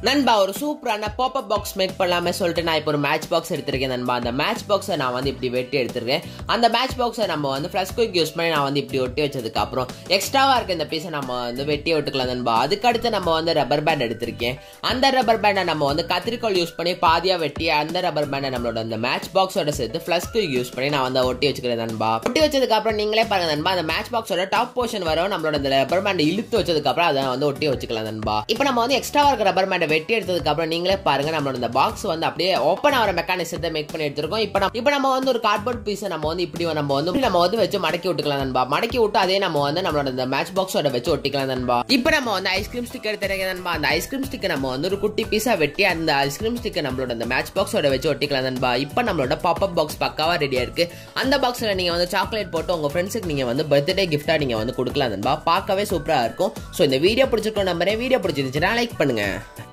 நண்பா ஒரு சூப்பரான பாப்அப் பாக்ஸ் மேக் பண்ணலாமே சொல்லிட்டு நான் இப்போ ஒரு மேட்ச் பாக்ஸ் எடுத்திருக்கேன் நண்பா அந்த மேட்ச் பாக்ஸை நான் வந்து இப்படி வெட்டி எடுத்திருக்கேன் அந்த மேட்ச் பாக்ஸை நம்ம வந்து ஃப்ளஷ் குயிக் யூஸ் பண்ணி நான் வந்து இப்படி ஒட்டி வச்சதுக்கு அப்புறம் எக்ஸ்ட்ராவாக இருக்க இந்த பீஸை நம்ம வந்து வெட்டி விட்டுக்கலாம் நண்பா அதுக்கடுத்து நம்ம வந்து ரப்பர் பேண்ட் எடுத்திருக்கேன் அந்த ரப்பர் பேண்டை நம்ம வந்து கத்திரிக்கோல் யூஸ் பண்ணி பாதியாக வெட்டி அந்த ரப்பர் பேண்டை நம்மளோட அந்த மேட்ச் பாக்ஸோட சேர்த்து ஃப்ளஷ் குயிக் யூஸ் பண்ணி நான் வந்து ஒட்டி வச்சுக்கிறேன் நண்பா ஒட்டி வச்சதுக்கு அப்புறம் நீங்களே பாருங்க நண்பா அந்த மேட்ச் பாக்ஸோட டாப் போர்ஷன் வரும் நம்மளோட அந்த ரப்பர் பேண்டை இழுத்து வச்சதுக்கு அப்புறம் அதை வந்து ஒட்டி வச்சுக்கலாம் நண்பா இப்போ நம்ம வந்து எக்ஸ்ட்ரா இருக்க ரப்பர் பேண்டை வெட்டி எடுத்ததுக்கு அப்புறம் நீங்களே பாருங்க நம்மளோட இந்த பாக்ஸ் வந்து அப்படியே ஓப்பன் ஆகிற மெக்கானிசத்தை மேக் பண்ணி எடுத்திருக்கோம் இப்போ நம்ம இப்போ நம்ம வந்து ஒரு கார்ட்போர்ட் பீஸை நம்ம வந்து இப்படி நம்ம வந்து இப்படி நம்ம வந்து வச்சு மடக்கி விட்டுக்கலாம் நண்பா மடக்கி விட்டு அதே நம்ம வந்து நம்மளோட இந்த மேட்ச் பாக்ஸோட வச்சு ஒட்டிக்கலாம் நண்பா இப்போ நம்ம வந்து ஐஸ்கிரீம் ஸ்டிக் எடுத்துருக்கேன் நண்பா அந்த ஐஸ்கிரீம் ஸ்டிக்கை நம்ம வந்து ஒரு குட்டி பீஸா வெட்டி அந்த ஐஸ்கிரீம் ஸ்டிக்கை நம்மளோட அந்த மேட்ச் பாக்ஸோட வச்சு ஒட்டிக்கலாம் நண்பா இப்போ நம்மளோட பாப்அப் பாக்ஸ் பக்காவா ரெடியா இருக்கு அந்த பாக்ஸ்ல நீங்க வந்து சாக்லேட் போட்டு உங்க ஃப்ரெண்ட்ஸுக்கு நீங்க வந்து பர்த்டே கிஃப்டா நீங்க வந்து கொடுக்கலாம் நண்பா பார்க்கவே சூப்பரா இருக்கும் ஸோ இந்த வீடியோ பிடிச்சிருக்கோம் நம்பரே வீடியோ பிடிச்சிருந்துச்சுன்னா லைக் பண்ணுங்க